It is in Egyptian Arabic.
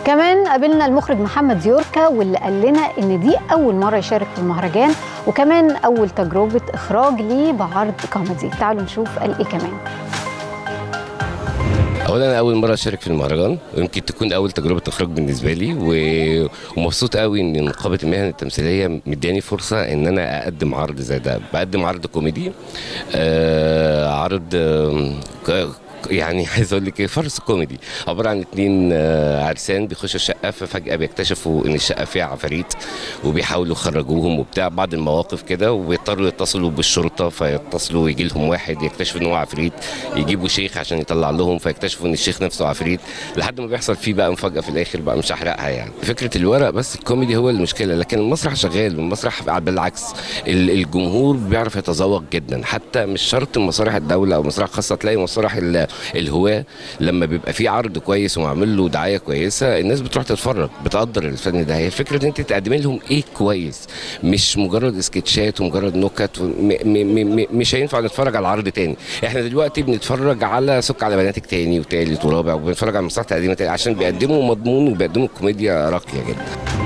كمان قابلنا المخرج محمد يوركا واللي قال لنا ان دي اول مره يشارك في المهرجان وكمان اول تجربه اخراج ليه بعرض كوميدي تعالوا نشوف قال ايه كمان اولا انا اول مره اشارك في المهرجان ويمكن تكون اول تجربه اخراج بالنسبه لي و... ومبسوط قوي ان نقابه المهن التمثيليه مدياني فرصه ان انا اقدم عرض زي ده بقدم عرض كوميدي آه عرض آه ك- يعني عايز اقول لك ايه فرس كوميدي عباره عن اتنين آه، عرسان بيخشوا الشقه ففجاه بيكتشفوا ان الشقه فيها عفاريت وبيحاولوا يخرجوهم وبتاع بعض المواقف كده وبيضطروا يتصلوا بالشرطه فيتصلوا يجي لهم واحد يكتشفوا ان هو عفريت يجيبوا شيخ عشان يطلع لهم فيكتشفوا ان الشيخ نفسه عفريت لحد ما بيحصل فيه بقى مفاجاه في الاخر بقى مش هحرقها يعني فكره الورق بس الكوميدي هو المشكله لكن المسرح شغال المسرح بالعكس ال- الجمهور بيعرف يتذوق جدا حتى مش شرط مسارح الدوله او مسرح خاصه تلاقي مسرح ال- الهواه لما بيبقى فيه عرض كويس ومعمول له دعايه كويسه الناس بتروح تتفرج بتقدر الفن ده هي الفكره ان انت تقدمي لهم ايه كويس مش مجرد سكتشات ومجرد نكت و- م- م- م- مش هينفع نتفرج على عرض تاني احنا دلوقتي بنتفرج على سك على بناتك تاني وتالت ورابع وبنتفرج على مسرح تقديم تاني عشان بيقدموا مضمون وبيقدموا كوميديا راقيه جدا